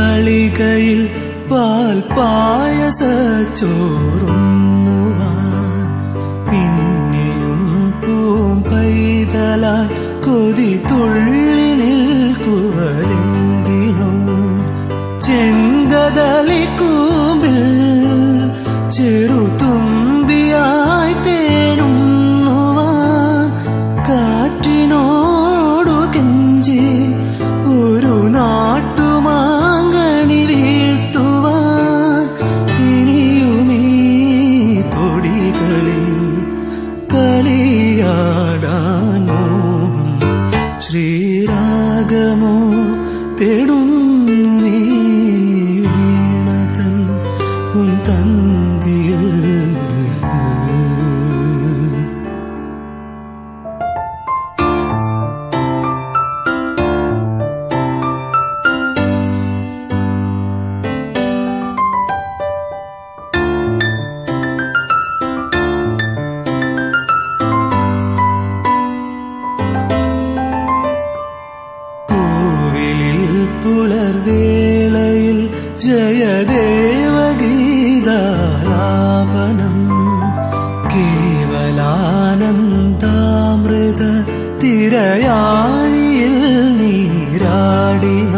മാളികയിൽ പാൽപായസ ചോറുണ്ണുവാൻ പിന്നെയും പൂം പൈതലായി കൊതി തുള്ളി നിൽക്കുവതെന്തിനോ ചെങ്കതളി കൂമ്പിൽ ചെറുതുമ്പിയായി തേനുണ്ണുവാൻ കാറ്റിനോടു കെഞ്ചി ഒരു നാട്ടുമാങ്കണി വീഴ്ത്തുവാൻ ഇനിയുമീ തൊടികളിൽ കളിയാടാൻ മോഹം ശ്രീരാഗമോ തേടുന്നു നീ വീണതൻ ഉൻ തന്തിയിൽ കോവിലിൽ പുലർവേളയിൽ ജയദേവഗീതാലാപനം കേവലാനന്ദാമൃത തിരയാഴിയിൽ നീരാടിന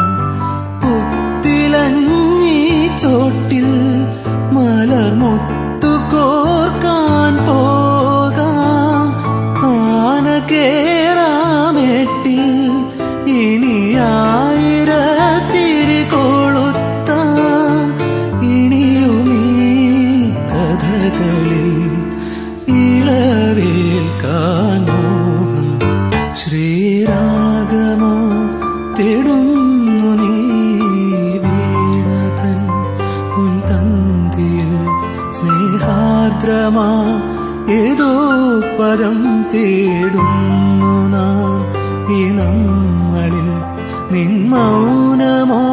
പുത്തിലഞ്ഞി ചോട്ടിൽ മലർമുത്തു കോർക്കാൻ പോകാം ആന കേറാമെട്ടിൽ ഇനി ആയിരത്തിരി കൊളുത്താം ഇനിയുമീ കഥകളിൽ ഇളവേൽക്കാൻ മോഹം ശ്രീരാഗമോ തേടുന്നു നീ വീണതൻ ഉൻ തന്തിയിൽ സ്നേഹാർദ്രമാ ഏതോ പദം തേടുന്നു നാം ഈ നമ്മളിൽ നിൻ മൗനമോ